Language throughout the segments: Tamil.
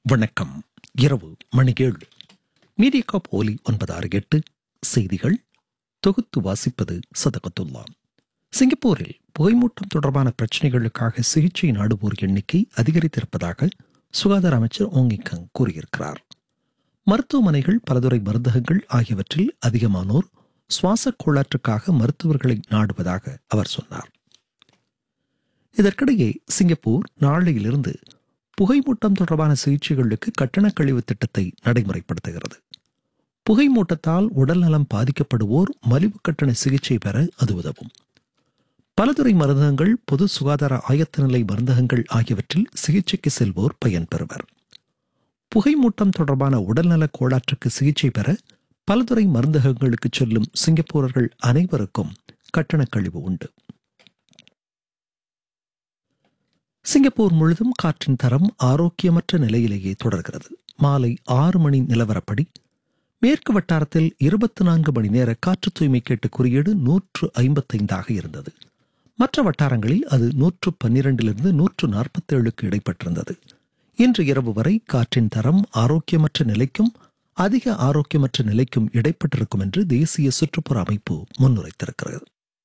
வணக்கம் இரவு மணி ஏழு மீடியா போலி ஒன்பது ஆறு எட்டு செய்திகள் தொகுத்து வாசிப்பது சதகத்துல்லா சிங்கப்பூரில் புகைமூட்டம் தொடர்பான பிரச்சினைகளுக்காக சிகிச்சை நாடுவோர் எண்ணிக்கை அதிகரித்திருப்பதாக சுகாதார அமைச்சர் ஓங்கி கங் கூறியிருக்கிறார் மருத்துவமனைகள் பலதுறை மருந்தகங்கள் ஆகியவற்றில் அதிகமானோர் சுவாச கோளாற்றுக்காக மருத்துவர்களை நாடுவதாக அவர் சொன்னார் இதற்கிடையே சிங்கப்பூர் நாளையிலிருந்து புகைமூட்டம் தொடர்பான சிகிச்சைகளுக்கு கட்டண கழிவு திட்டத்தை நடைமுறைப்படுத்துகிறது புகைமூட்டத்தால் உடல்நலம் பாதிக்கப்படுவோர் மலிவு கட்டண சிகிச்சை பெற அது உதவும் பலதுறை மருந்தகங்கள் பொது சுகாதார ஆயத்த நிலை மருந்தகங்கள் ஆகியவற்றில் சிகிச்சைக்கு செல்வோர் பயன்பெறுவர் புகைமூட்டம் தொடர்பான உடல்நல கோளாற்றுக்கு சிகிச்சை பெற பலதுறை மருந்தகங்களுக்கு செல்லும் சிங்கப்பூரர்கள் அனைவருக்கும் கட்டண கழிவு உண்டு சிங்கப்பூர் முழுதும் காற்றின் தரம் ஆரோக்கியமற்ற நிலையிலேயே தொடர்கிறது மாலை ஆறு மணி நிலவரப்படி மேற்கு வட்டாரத்தில் இருபத்தி நான்கு மணி நேர காற்று தூய்மை கேட்டு குறியீடு நூற்று ஐம்பத்தைந்தாக இருந்தது மற்ற வட்டாரங்களில் அது நூற்று பன்னிரண்டிலிருந்து நூற்று நாற்பத்தேழுக்கு இடைப்பட்டிருந்தது இன்று இரவு வரை காற்றின் தரம் ஆரோக்கியமற்ற நிலைக்கும் அதிக ஆரோக்கியமற்ற நிலைக்கும் இடைப்பட்டிருக்கும் என்று தேசிய சுற்றுப்புற அமைப்பு முன்னுரைத்திருக்கிறது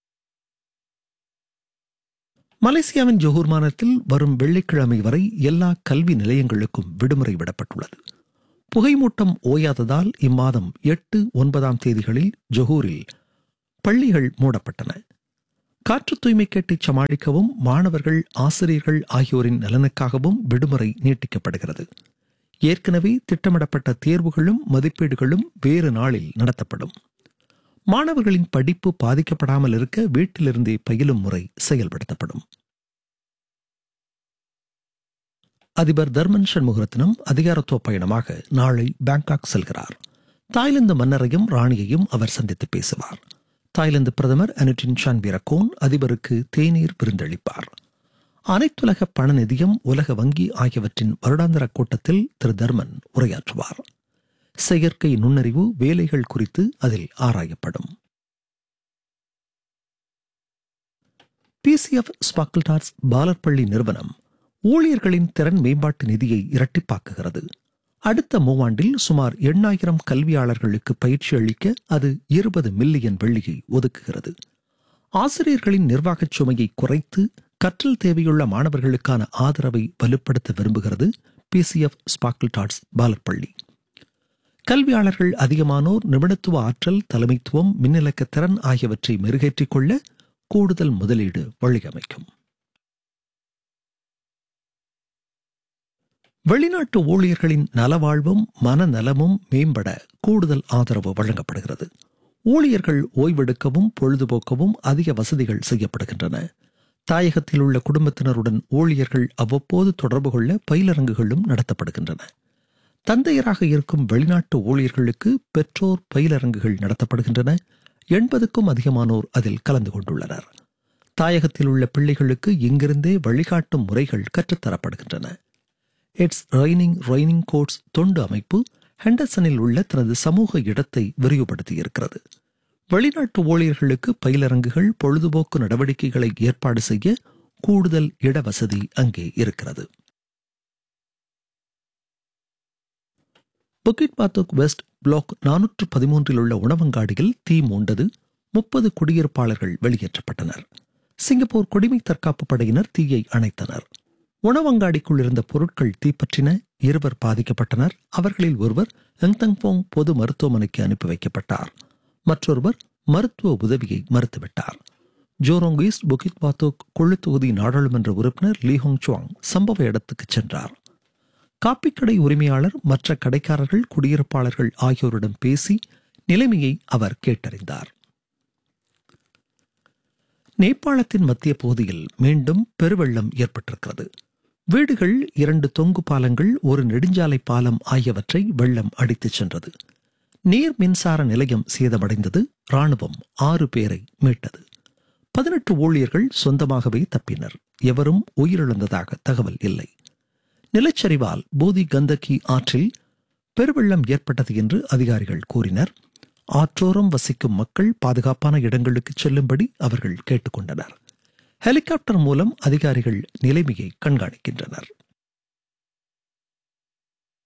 மலேசியாவின் ஜொஹூர் மாநிலத்தில் வரும் வெள்ளிக்கிழமை வரை எல்லா கல்வி நிலையங்களுக்கும் விடுமுறை விடப்பட்டுள்ளது புகைமூட்டம் ஓயாததால் இம்மாதம் எட்டு ஒன்பதாம் தேதிகளில் ஜொஹூரில் பள்ளிகள் மூடப்பட்டன காற்று தூய்மை கேட்டை சமாளிக்கவும் மாணவர்கள் ஆசிரியர்கள் ஆகியோரின் நலனுக்காகவும் விடுமுறை நீட்டிக்கப்படுகிறது ஏற்கனவே திட்டமிடப்பட்ட தேர்வுகளும் மதிப்பீடுகளும் வேறு நாளில் நடத்தப்படும் மாணவர்களின் படிப்பு பாதிக்கப்படாமல் இருக்க வீட்டிலிருந்தே பயிலும் முறை செயல்படுத்தப்படும் அதிபர் தர்மன் சண்முகரத்னம் அதிகாரத்துவ பயணமாக நாளை பேங்காக் செல்கிறார் தாய்லாந்து மன்னரையும் ராணியையும் அவர் சந்தித்து பேசுவார் தாய்லாந்து பிரதமர் அனுட்டின் சான் வீரகோன் அதிபருக்கு தேநீர் விருந்தளிப்பார் அனைத்துலக பண நிதியம் உலக வங்கி ஆகியவற்றின் வருடாந்திர கூட்டத்தில் திரு தர்மன் உரையாற்றுவார் செயற்கை நுண்ணறிவு வேலைகள் குறித்து அதில் ஆராயப்படும் பிசிஎஃப் ஸ்பாக்கிள்டார்ஸ் பாலர்பள்ளி நிறுவனம் ஊழியர்களின் திறன் மேம்பாட்டு நிதியை இரட்டிப்பாக்குகிறது அடுத்த மூவாண்டில் சுமார் எண்ணாயிரம் கல்வியாளர்களுக்கு பயிற்சி அளிக்க அது இருபது மில்லியன் வெள்ளியை ஒதுக்குகிறது ஆசிரியர்களின் நிர்வாகச் சுமையை குறைத்து கற்றல் தேவையுள்ள மாணவர்களுக்கான ஆதரவை வலுப்படுத்த விரும்புகிறது பிசிஎஃப் ஸ்பாக்கிள்டார்ஸ் பாலர்பள்ளி கல்வியாளர்கள் அதிகமானோர் நிபுணத்துவ ஆற்றல் தலைமைத்துவம் மின்னிலக்க திறன் ஆகியவற்றை மெருகேற்றிக் கொள்ள கூடுதல் முதலீடு வழியமைக்கும் வெளிநாட்டு ஊழியர்களின் நலவாழ்வும் மனநலமும் மேம்பட கூடுதல் ஆதரவு வழங்கப்படுகிறது ஊழியர்கள் ஓய்வெடுக்கவும் பொழுதுபோக்கவும் அதிக வசதிகள் செய்யப்படுகின்றன தாயகத்தில் உள்ள குடும்பத்தினருடன் ஊழியர்கள் அவ்வப்போது தொடர்பு கொள்ள பயிலரங்குகளும் நடத்தப்படுகின்றன தந்தையராக இருக்கும் வெளிநாட்டு ஊழியர்களுக்கு பெற்றோர் பயிலரங்குகள் நடத்தப்படுகின்றன எண்பதுக்கும் அதிகமானோர் அதில் கலந்து கொண்டுள்ளனர் தாயகத்தில் உள்ள பிள்ளைகளுக்கு இங்கிருந்தே வழிகாட்டும் முறைகள் கற்றுத்தரப்படுகின்றன இட்ஸ் ரைனிங் ரைனிங் கோட்ஸ் தொண்டு அமைப்பு ஹெண்டர்சனில் உள்ள தனது சமூக இடத்தை விரிவுபடுத்தியிருக்கிறது வெளிநாட்டு ஊழியர்களுக்கு பயிலரங்குகள் பொழுதுபோக்கு நடவடிக்கைகளை ஏற்பாடு செய்ய கூடுதல் இடவசதி அங்கே இருக்கிறது புக்கிட் பாத்துக் வெஸ்ட் பிளாக் நானூற்று பதிமூன்றில் உள்ள உணவங்காடியில் தீ மூண்டது முப்பது குடியிருப்பாளர்கள் வெளியேற்றப்பட்டனர் சிங்கப்பூர் குடிமை தற்காப்பு படையினர் தீயை அணைத்தனர் உணவங்காடிக்குள் இருந்த பொருட்கள் தீப்பற்றின இருவர் பாதிக்கப்பட்டனர் அவர்களில் ஒருவர் எங்தங்போங் பொது மருத்துவமனைக்கு அனுப்பி வைக்கப்பட்டார் மற்றொருவர் மருத்துவ உதவியை மறுத்துவிட்டார் ஜோரோங் ஈஸ்ட் புகித் பாத்தோக் குழு தொகுதி நாடாளுமன்ற உறுப்பினர் லீஹோங் சுவாங் சம்பவ இடத்துக்கு சென்றார் காப்பிக்கடை உரிமையாளர் மற்ற கடைக்காரர்கள் குடியிருப்பாளர்கள் ஆகியோரிடம் பேசி நிலைமையை அவர் கேட்டறிந்தார் நேபாளத்தின் மத்திய பகுதியில் மீண்டும் பெருவெள்ளம் ஏற்பட்டிருக்கிறது வீடுகள் இரண்டு தொங்கு பாலங்கள் ஒரு நெடுஞ்சாலை பாலம் ஆகியவற்றை வெள்ளம் அடித்துச் சென்றது நீர் மின்சார நிலையம் சேதமடைந்தது ராணுவம் ஆறு பேரை மீட்டது பதினெட்டு ஊழியர்கள் சொந்தமாகவே தப்பினர் எவரும் உயிரிழந்ததாக தகவல் இல்லை நிலச்சரிவால் பூதி கந்தகி ஆற்றில் பெருவெள்ளம் ஏற்பட்டது என்று அதிகாரிகள் கூறினர் ஆற்றோரம் வசிக்கும் மக்கள் பாதுகாப்பான இடங்களுக்கு செல்லும்படி அவர்கள் கேட்டுக்கொண்டனர் ஹெலிகாப்டர் மூலம் அதிகாரிகள் நிலைமையை கண்காணிக்கின்றனர்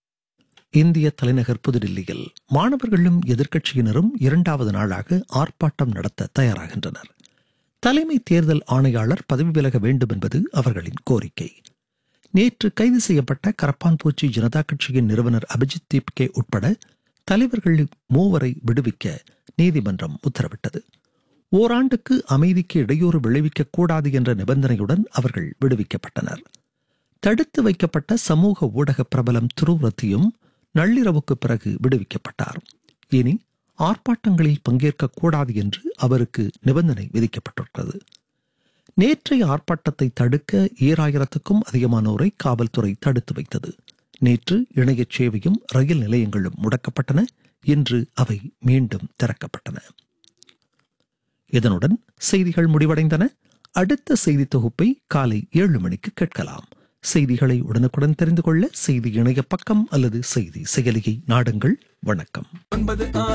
இந்திய தலைநகர் புதுடில்லியில் மாணவர்களும் எதிர்க்கட்சியினரும் இரண்டாவது நாளாக ஆர்ப்பாட்டம் நடத்த தயாராகின்றனர் தலைமை தேர்தல் ஆணையாளர் பதவி விலக வேண்டும் என்பது அவர்களின் கோரிக்கை நேற்று கைது செய்யப்பட்ட கரப்பான்பூச்சி ஜனதா கட்சியின் நிறுவனர் அபிஜித் தீப்கே உட்பட தலைவர்கள் மூவரை விடுவிக்க நீதிமன்றம் உத்தரவிட்டது ஓராண்டுக்கு அமைதிக்கு இடையூறு விளைவிக்க கூடாது என்ற நிபந்தனையுடன் அவர்கள் விடுவிக்கப்பட்டனர் தடுத்து வைக்கப்பட்ட சமூக ஊடக பிரபலம் துருவரத்தியும் நள்ளிரவுக்கு பிறகு விடுவிக்கப்பட்டார் இனி ஆர்ப்பாட்டங்களில் பங்கேற்கக் கூடாது என்று அவருக்கு நிபந்தனை விதிக்கப்பட்டிருக்கிறது நேற்றைய ஆர்ப்பாட்டத்தை தடுக்க ஈராயிரத்துக்கும் அதிகமானோரை காவல்துறை தடுத்து வைத்தது நேற்று இணைய சேவையும் ரயில் நிலையங்களும் முடக்கப்பட்டன இன்று அவை மீண்டும் திறக்கப்பட்டன இதனுடன் செய்திகள் முடிவடைந்தன அடுத்த செய்தி தொகுப்பை காலை ஏழு மணிக்கு கேட்கலாம் செய்திகளை உடனுக்குடன் தெரிந்து கொள்ள செய்தி இணைய பக்கம் அல்லது செய்தி செயலியை நாடுங்கள் வணக்கம் ஒன்பது ஆறு